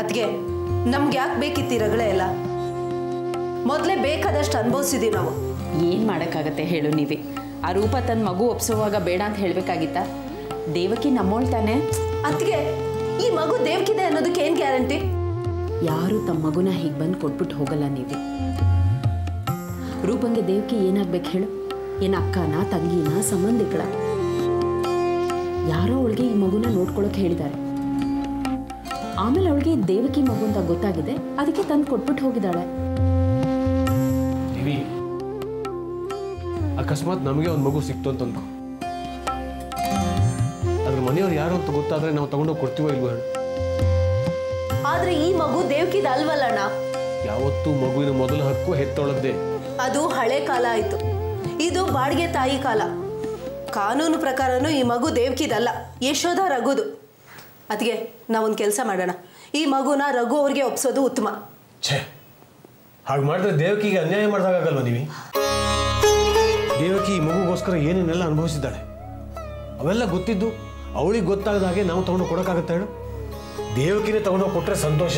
ಅದ್ಗೆ ನಮ್ಗೆ ಯಾಕೆ ಬೇಕಿತ್ತು ಈ ರಗಳೆ ಎಲ್ಲ ಮೊದಲೇ ಬೇಕಾದಷ್ಟು ಅನುಭವಿಸಿದೀವಿ ನಾವು ಏನು ಮಾಡೋಕ್ಕಾಗತ್ತೆ ಹೇಳು ನೀವೇ ಆ ರೂಪ ತನ್ನ ಮಗು ಒಪ್ಸೋವಾಗ ಬೇಡ ಅಂತ ಹೇಳಬೇಕಾಗಿತ್ತಾ ದೇವಕಿ ನಮ್ಮೋಳ್ ತಾನೆ ಅದ್ಗೆ ಈ ಮಗು ದೇವ್ಕಿದೆ ಅನ್ನೋದಕ್ಕೆ ಏನ್ ಗ್ಯಾರಂಟಿ ಯಾರು ತಮ್ಮ ಮಗುನ ಹೀಗೆ ಬಂದು ಕೊಟ್ಬಿಟ್ಟು ಹೋಗಲ್ಲ ನೀವೇ ರೂಪಂಗೆ ದೇವಕಿ ಏನಾಗ್ಬೇಕು ಹೇಳು ಏನ ಅಕ್ಕನ ತಂಗಿನ ಸಂಬಂಧಿಗಳ ಯಾರೋ ಅವಳಿಗೆ ಈ ಮಗುನ ನೋಡ್ಕೊಳಕ್ಕೆ ಹೇಳಿದ್ದಾರೆ ಆಮೇಲೆ ಅವಳಿಗೆ ದೇವಕಿ ಮಗು ಅಂತ ಗೊತ್ತಾಗಿದೆ ಅದಕ್ಕೆ ತಂದು ಕೊಟ್ಬಿಟ್ಟು ಹೋಗಿದ್ದಾಳೆ ದೇವಿ ಅಕಸ್ಮಾತ್ ನಮಗೆ ಒಂದು ಮಗು ಸಿಕ್ತು ಅಂತ ಅನ್ಕೋ ಅದ್ರ ಮನೆಯವ್ರು ಯಾರು ಅಂತ ಗೊತ್ತಾದ್ರೆ ನಾವು ತಗೊಂಡೋಗಿ ಕೊಡ್ತೀವೋ ಇಲ್ವೋ ಹೇಳು ಆದ್ರೆ ಈ ಮಗು ದೇವ್ಕಿದ ಅಲ್ವಲ್ಲಣ್ಣ ಯಾವತ್ತೂ ಮಗುವಿನ ಮೊದಲ ಹಕ್ಕು ಹೆತ್ತೊಳದ್ದೇ ಅದು ಹಳೆ ಕಾಲ ಆಯ್ತು ಇದು ಬಾಡಿಗೆ ತಾಯಿ ಕಾಲ ಕಾನೂನು ಪ್ರಕಾರನೂ ಈ ಮಗು ದೇವ್ಕಿದಲ್ಲ ಯಶೋಧ ರಘುದು ಅದಕ್ಕೆ ನಾವೊಂದು ಕೆಲಸ ಮಾಡೋಣ ಈ ಮಗುನ ರಘು ಅವ್ರಿಗೆ ಒಪ್ಸೋದು ಉತ್ತಮ ಛೇ ಹಾಗೆ ಮಾಡಿದ್ರೆ ದೇವಕಿಗೆ ಅನ್ಯಾಯ ಮಾಡ್ದಾಗಲ್ವ ನೀವು ದೇವಕಿ ಈ ಮಗುಗೋಸ್ಕರ ಏನೇನೆಲ್ಲ ಅನುಭವಿಸಿದ್ದಾಳೆ ಅವೆಲ್ಲ ಗೊತ್ತಿದ್ದು ಅವಳಿಗೆ ಗೊತ್ತಾಗದ ಹಾಗೆ ನಾವು ತಗೊಂಡು ಕೊಡೋಕ್ಕಾಗತ್ತೆ ಹೇಳು ದೇವಕಿನೇ ತಗೊಂಡೋಗಿ ಕೊಟ್ಟರೆ ಸಂತೋಷ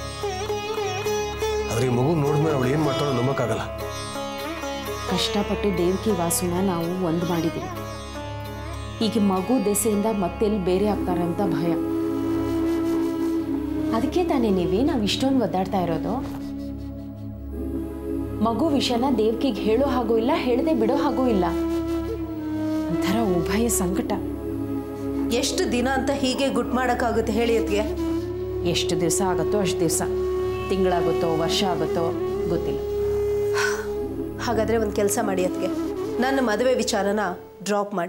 ಆದ್ರೆ ಈ ಮಗು ನೋಡಿದ್ಮೇಲೆ ಅವಳು ಏನು ಮಾಡ್ತಾಳೋ ನಂಬಕ್ಕಾಗಲ್ಲ ಕಷ್ಟಪಟ್ಟು ದೇವಕಿ ವಾಸುನ ನಾವು ಒಂದು ಮಾಡಿದ್ದೀವಿ ಈಗ ಮಗು ದೆಸೆಯಿಂದ ಮತ್ತೆಲ್ಲಿ ಬೇರೆ ಆಗ್ತಾರಂತ ಭಯ ಅದಕ್ಕೆ ತಾನೇ ನೀವೇ ನಾವು ಇಷ್ಟೊಂದು ಒದ್ದಾಡ್ತಾ ಇರೋದು ಮಗು ವಿಷಯನ ದೇವಕಿಗೆ ಹೇಳೋ ಹಾಗೂ ಇಲ್ಲ ಹೇಳದೆ ಬಿಡೋ ಹಾಗೂ ಇಲ್ಲ ಒಂಥರ ಉಭಯ ಸಂಕಟ ಎಷ್ಟು ದಿನ ಅಂತ ಹೀಗೆ ಗುಟ್ ಮಾಡೋಕ್ಕಾಗುತ್ತೆ ಹೇಳಿ ಅದ್ಗೆ ಎಷ್ಟು ದಿವಸ ಆಗುತ್ತೋ ಅಷ್ಟು ದಿವಸ ತಿಂಗಳಾಗುತ್ತೋ ವರ್ಷ ಆಗುತ್ತೋ ಗೊತ್ತಿಲ್ಲ ಹಾಗಾದ್ರೆ ಒಂದು ಕೆಲಸ ಮಾಡಿ ಅದಕ್ಕೆ ನನ್ನ ಮದುವೆ ವಿಚಾರನ ಡ್ರಾಪ್ ಮಾಡಿ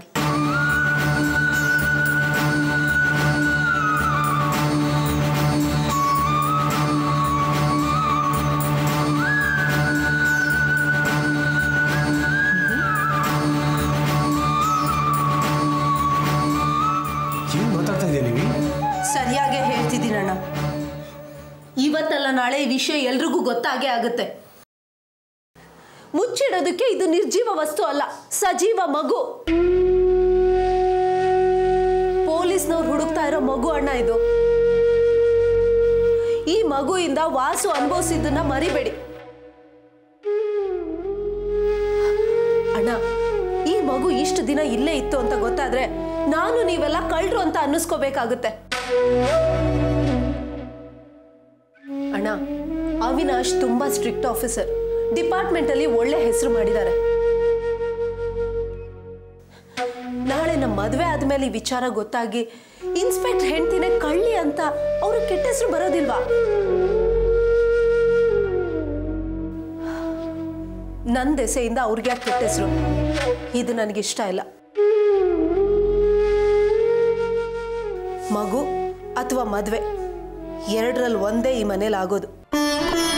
ಏನು ಮಾತಾಡ್ತಾ ಇದೆಯಾ ನೀವು ಸರಿಯಾಗೇ ಹೇಳ್ತಿದ್ದೀನಣ್ಣ ಇವತ್ತಲ್ಲ ನಾಳೆ ಈ ವಿಷಯ ಎಲ್ರಿಗೂ ಗೊತ್ತಾಗೇ ಆಗುತ್ತೆ ಮುಚ್ಚಿಡೋದಕ್ಕೆ ಇದು ನಿರ್ಜೀವ ವಸ್ತು ಅಲ್ಲ ಸಜೀವ ಮಗು ಪೊಲೀಸ್ನವ್ರು ಹುಡುಕ್ತಾ ಇರೋ ಮಗು ಅಣ್ಣ ಇದು ಈ ಮಗುವಿಂದ ವಾಸು ಅನುಭವಿಸಿದ್ದನ್ನ ಮರಿಬೇಡಿ ಅಣ್ಣ ಈ ಮಗು ಇಷ್ಟು ದಿನ ಇಲ್ಲೇ ಇತ್ತು ಅಂತ ಗೊತ್ತಾದ್ರೆ ನಾನು ನೀವೆಲ್ಲ ಕಳ್ರು ಅಂತ ಅನ್ನಿಸ್ಕೋಬೇಕಾಗುತ್ತೆ ಅಣ್ಣ ಅವಿನಾಶ್ ತುಂಬಾ ಸ್ಟ್ರಿಕ್ಟ್ ಆಫೀಸರ್ ಡಿಪಾರ್ಟ್ಮೆಂಟ್ ಅಲ್ಲಿ ಒಳ್ಳೆ ಹೆಸರು ಮಾಡಿದ್ದಾರೆ ನಾಳೆ ನಮ್ಮ ಮದುವೆ ಆದ್ಮೇಲೆ ಈ ವಿಚಾರ ಗೊತ್ತಾಗಿ ಇನ್ಸ್ಪೆಕ್ಟರ್ ಹೆಂಡ್ತಿನೇ ಕಳ್ಳಿ ಅಂತ ಅವರು ಕೆಟ್ಟ ಹೆಸರು ಬರೋದಿಲ್ವಾ ನನ್ನ ದೆಸೆಯಿಂದ ಅವ್ರಿಗೆ ಯಾಕೆ ಕೆಟ್ಟ ಹೆಸರು ಇದು ನನಗಿಷ್ಟ ಇಲ್ಲ ಮಗು ಅಥವಾ ಮದುವೆ ಎರಡರಲ್ಲಿ ಒಂದೇ ಈ ಮನೇಲಿ ಆಗೋದು